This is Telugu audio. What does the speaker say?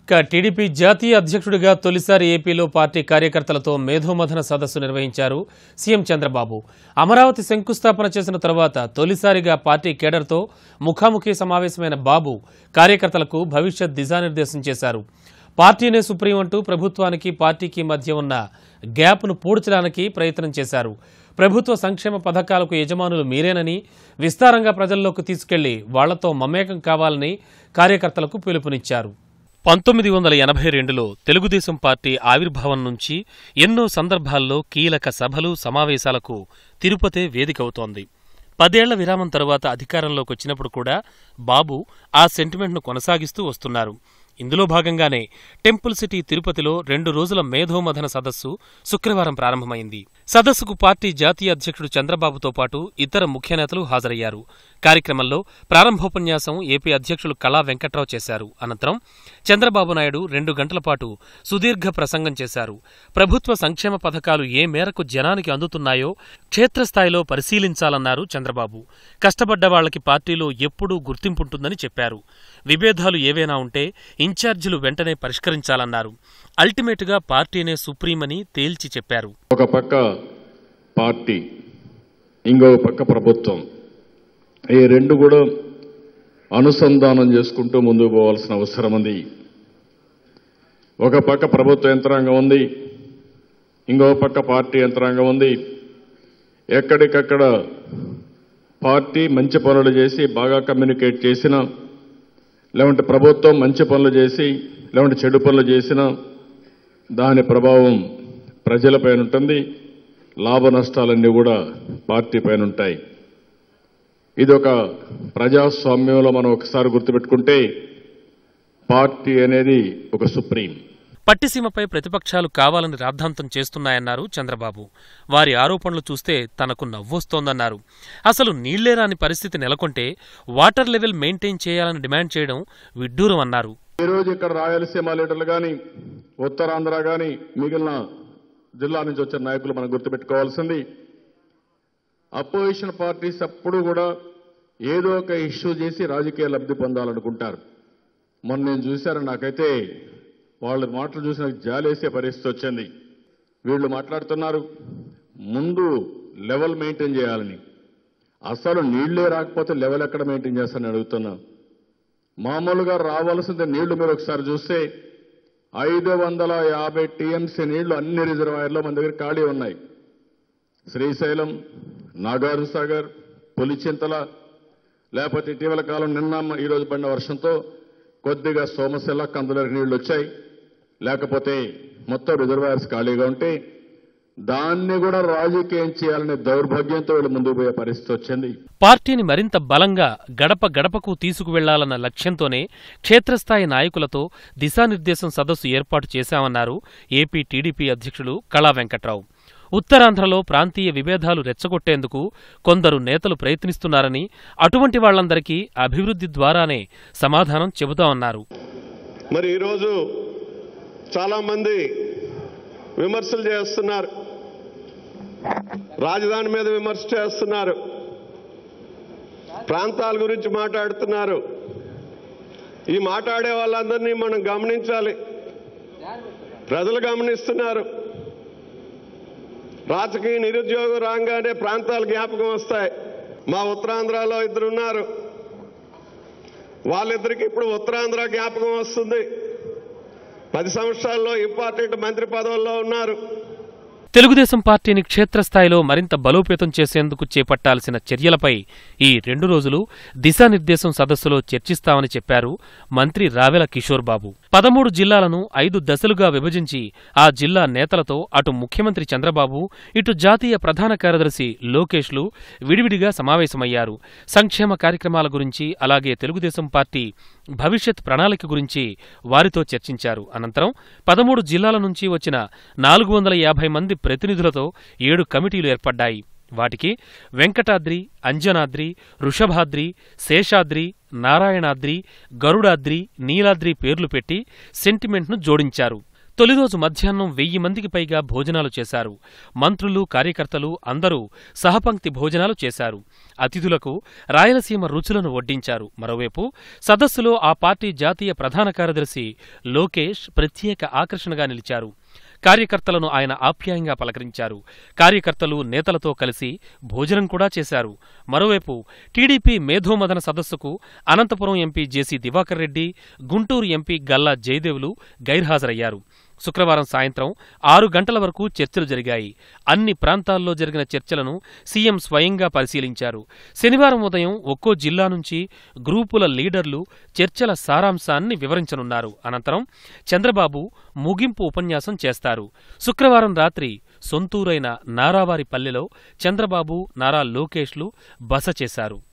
ఇక టీడీపీ జాతీయ అధ్యక్షుడిగా తొలిసారి ఏపీలో పార్టీ కార్యకర్తలతో మేధోమథన సదస్సు నిర్వహించారు సీఎం చంద్రబాబు అమరావతి శంకుస్థాపన చేసిన తర్వాత తొలిసారిగా పార్టీ కేడర్తో ముఖాముఖి సమావేశమైన బాబు కార్యకర్తలకు భవిష్యత్ దిశానిర్దేశం చేశారు పార్టీనే సుప్రీం అంటూ ప్రభుత్వానికి పార్టీకి మధ్య ఉన్న గ్యాప్ను పూడ్చడానికి ప్రయత్నం చేశారు ప్రభుత్వ సంక్షేమ పథకాలకు యజమానులు మీరేనని విస్తారంగా ప్రజల్లోకి తీసుకెళ్లి వాళ్లతో మమేకం కావాలని కార్యకర్తలకు పిలుపునిచ్చారు పంతొమ్మిది వందల ఎనభై రెండులో తెలుగుదేశం పార్టీ ఆవిర్భావం నుంచి ఎన్నో సందర్భాల్లో కీలక సభలు సమావేశాలకు తిరుపతే వేదికవుతోంది పదేళ్ల విరామం తరువాత అధికారంలోకి వచ్చినప్పుడు కూడా బాబు ఆ సెంటిమెంట్ను కొనసాగిస్తూ వస్తున్నారు ఇందులో భాగంగానే టెంపుల్ సిటీ తిరుపతిలో రెండు రోజుల మేధోమథన సదస్సు శుక్రవారం ప్రారంభమైంది సదస్సుకు పార్టీ జాతీయ అధ్యక్షుడు చంద్రబాబుతో పాటు ఇతర ముఖ్య నేతలు హాజరయ్యారు కార్యక్రమంలో ప్రారంభోపన్యాసం ఏపీ అధ్యక్షులు కళా వెంకట్రావు చేశారు అనంతరం చంద్రబాబు నాయుడు రెండు గంటల పాటు సుదీర్ఘ ప్రసంగం చేశారు ప్రభుత్వ సంక్షేమ పథకాలు ఏ మేరకు జనానికి అందుతున్నాయో క్షేత్రస్థాయిలో పరిశీలించాలన్నారు చంద్రబాబు కష్టపడ్డ వాళ్లకి పార్టీలో ఎప్పుడూ గుర్తింపుంటుందని చెప్పారు విభేదాలు ఏవైనా ఉంటే ఇన్ఛార్జీలు వెంటనే పరిష్కరించాలన్నారు అల్టిమేటుగా పార్టీనే సుప్రీమని తేల్చి చెప్పారు ఒక పక్క పార్టీ ఇంకో పక్క ప్రభుత్వం ఈ రెండు కూడా అనుసంధానం చేసుకుంటూ ముందుకు పోవాల్సిన అవసరం ఉంది ఒక పక్క ప్రభుత్వ యంత్రాంగం ఉంది ఇంకో పక్క పార్టీ యంత్రాంగం ఉంది ఎక్కడికక్కడ పార్టీ మంచి పనులు చేసి బాగా కమ్యూనికేట్ చేసిన లేకుంటే ప్రభుత్వం మంచి పనులు చేసి లేకుంటే చెడు పనులు చేసినా దాని ప్రభావం ప్రజలపైన ఉంటుంది లాభ నష్టాలన్నీ కూడా పార్టీ పైన ఉంటాయి ఇది ఒక ప్రజాస్వామ్యంలో మనం ఒకసారి గుర్తుపెట్టుకుంటే పార్టీ అనేది ఒక సుప్రీం పట్టిసీమపై ప్రతిపక్షాలు కావాలని రాద్ధాంతం చేస్తున్నాయన్నారు చంద్రబాబు వారి ఆరోపణలు చూస్తే తనకు నవ్వొస్తోందన్నారు అసలు నీళ్లే రాని పరిస్థితి నెలకొంటే వాటర్ లెవెల్ మెయింటైన్ చేయాలని డిమాండ్ చేయడం విడ్డూరం అన్నారు ఈ రోజు ఇక్కడ రాయలసీమ లీడర్లు కానీ ఉత్తరాంధ్ర కానీ మిగిలిన జిల్లా నుంచి వచ్చిన నాయకులు మనం గుర్తుపెట్టుకోవాల్సింది అపోజిషన్ పార్టీస్ అప్పుడు కూడా ఏదో ఒక ఇష్యూ చేసి రాజకీయ లబ్ధి పొందాలనుకుంటారు మొన్న నేను చూశాను నాకైతే వాళ్ళ మాటలు చూసి నాకు జాలేసే పరిస్థితి వచ్చింది వీళ్ళు మాట్లాడుతున్నారు ముందు లెవెల్ మెయింటైన్ చేయాలని అసలు నీళ్లే రాకపోతే లెవెల్ ఎక్కడ మెయింటైన్ చేస్తానని అడుగుతున్నా మామూలుగా రావాల్సింది నీళ్లు మీరు ఒకసారి చూస్తే ఐదు వందల యాభై టీఎంసీ నీళ్లు అన్ని రిజర్వాయర్లో మన దగ్గర ఖాళీ ఉన్నాయి శ్రీశైలం నాగార్జున సాగర్ పులిచింతల లేకపోతే ఇటీవల కాలం నిన్న ఈ రోజు పడిన వర్షంతో కొద్దిగా సోమశిల కందులకి నీళ్లు వచ్చాయి లేకపోతే మొత్తం రిజర్వాయర్స్ ఖాళీగా ఉంటే దాన్ని కూడా రాజకీయం చేయాలనే దౌర్భాగ్యంతో వీళ్ళు ముందుకు పోయే పరిస్థితి వచ్చింది పార్టీని మరింత బలంగా గడప గడపకు తీసుకువెళ్లాలన్న లక్ష్యంతోనే క్షేత్రస్థాయి నాయకులతో దిశానిర్దేశం సదస్సు ఏర్పాటు చేశామన్నారు ఏపీ టీడీపీ అధ్యక్షులు కళా వెంకట్రావు ఉత్తరాంధ్రలో ప్రాంతీయ విభేదాలు రెచ్చగొట్టేందుకు కొందరు నేతలు ప్రయత్నిస్తున్నారని అటువంటి వాళ్లందరికీ అభివృద్ధి ద్వారానే సమాధానం చెబుతామన్నారు మరి ఈరోజు చాలామంది విమర్శలు చేస్తున్నారు రాజధాని మీద విమర్శ చేస్తున్నారు ప్రాంతాల గురించి మాట్లాడుతున్నారు ఈ మాట్లాడే వాళ్ళందరినీ మనం గమనించాలి ప్రజలు గమనిస్తున్నారు రాజకీయ నిరుద్యోగం రాగానే ప్రాంతాలు జ్ఞాపకం వస్తాయి మా ఉత్తరాంధ్రలో ఇద్దరు ఉన్నారు వాళ్ళిద్దరికి ఇప్పుడు ఉత్తరాంధ్ర జ్ఞాపకం వస్తుంది పది సంవత్సరాల్లో ఇంపార్టెంట్ మంత్రి పదవుల్లో ఉన్నారు తెలుగుదేశం పార్టీని క్షేత్రస్థాయిలో మరింత బలోపేతం చేసేందుకు చేపట్టాల్సిన చర్యలపై ఈ రెండు రోజులు దిశానిర్దేశం సదస్సులో చర్చిస్తామని చెప్పారు మంత్రి రావెల కిషోర్ బాబు పదమూడు జిల్లాలను ఐదు దశలుగా విభజించి ఆ జిల్లా నేతలతో అటు ముఖ్యమంత్రి చంద్రబాబు ఇటు జాతీయ ప్రధాన కార్యదర్శి లోకేష్లు విడివిడిగా సమావేశమయ్యారు సంక్షేమ కార్యక్రమాల గురించి అలాగే తెలుగుదేశం పార్టీ భవిష్యత్ ప్రణాళిక గురించి వారితో చర్చించారు అనంతరం పదమూడు జిల్లాల నుంచి వచ్చిన నాలుగు వందల యాభై మంది ప్రతినిధులతో ఏడు కమిటీలు ఏర్పడ్డాయి వాటికి వెంకటాద్రి అంజనాద్రి వృషభాద్రి శేషాద్రి నారాయణాద్రి గరుడాద్రి నీలాద్రి పేర్లు పెట్టి సెంటిమెంట్ను జోడించారు తొలి రోజు మధ్యాహ్నం వెయ్యి మందికి పైగా భోజనాలు చేశారు మంత్రులు కార్యకర్తలు అందరూ సహపంక్తి భోజనాలు చేశారు అతిథులకు రాయలసీమ రుచులను వడ్డించారు మరోవైపు సదస్సులో ఆ పార్టీ జాతీయ ప్రధాన కార్యదర్శి లోకేష్ ప్రత్యేక ఆకర్షణగా నిలిచారు కార్యకర్తలను ఆయన ఆప్యాయంగా పలకరించారు కార్యకర్తలు నేతలతో కలిసి భోజనం కూడా చేశారు మరోవైపు టీడీపీ మేధోమదన సదస్సుకు అనంతపురం ఎంపీ జేసీ దివాకర్ రెడ్డి గుంటూరు ఎంపీ గల్లా జయదేవులు గైర్హాజరయ్యారు శుక్రవారం సాయంత్రం ఆరు గంటల వరకు చర్చలు జరిగాయి అన్ని ప్రాంతాల్లో జరిగిన చర్చలను సీఎం స్వయంగా పరిశీలించారు శనివారం ఉదయం ఒక్కో జిల్లా నుంచి గ్రూపుల లీడర్లు చర్చల సారాంశాన్ని వివరించనున్నారు అనంతరం చంద్రబాబు ముగింపు ఉపన్యాసం చేస్తారు శుక్రవారం రాత్రి సొంతూరైన నారావారి పల్లెలో చంద్రబాబు నారా లోకేష్లు బస చేశారు